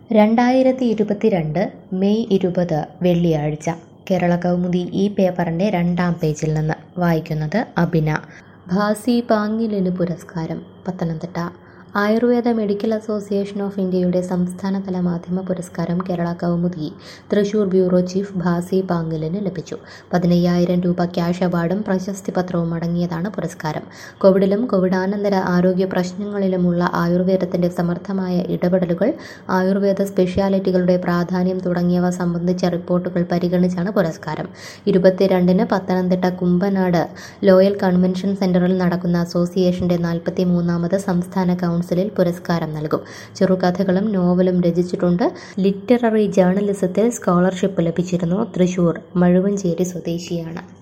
രണ്ടായിരത്തി ഇരുപത്തിരണ്ട് മെയ് ഇരുപത് വെള്ളിയാഴ്ച കേരള കൗമുദി ഈ പേപ്പറിൻ്റെ രണ്ടാം പേജിൽ നിന്ന് വായിക്കുന്നത് അബിന ഭാസി പാങ്ങിലിന് പുരസ്കാരം Pathanamthitta Ayurveda medical association of ഇന്ത്യയുടെ സംസ്ഥാനതല മാധ്യമ പുരസ്കാരം കേരള കൗമുദി തൃശൂർ ബ്യൂറോ ചീഫ് ഭാസി പാങ്ങിലിന് ലഭിച്ചു പതിനയ്യായിരം രൂപ ക്യാഷ് അവാർഡും പ്രശസ്തി പത്രവും അടങ്ങിയതാണ് പുരസ്കാരം കോവിഡിലും കോവിഡാനന്തര ആരോഗ്യ പ്രശ്നങ്ങളിലുമുള്ള ആയുർവേദത്തിന്റെ സമർത്ഥമായ ഇടപെടലുകൾ ആയുർവേദ സ്പെഷ്യാലിറ്റികളുടെ പ്രാധാന്യം തുടങ്ങിയവ സംബന്ധിച്ച റിപ്പോർട്ടുകൾ പരിഗണിച്ചാണ് പുരസ്കാരം ഇരുപത്തിരണ്ടിന് പത്തനംതിട്ട കുമ്പനാട് ലോയൽ കൺവെൻഷൻ സെന്ററിൽ നടക്കുന്ന അസോസിയേഷന്റെ നാൽപ്പത്തി മൂന്നാമത് സംസ്ഥാന കൗൺസിലിൽ പുരസ്കാരം നൽകും ചെറുകഥകളും നോവലും രചിച്ചിട്ടുണ്ട് ലിറ്റററി ജേർണലിസത്തിൽ സ്കോളർഷിപ്പ് ലഭിച്ചിരുന്നു തൃശൂർ മഴുവഞ്ചേരി സ്വദേശിയാണ്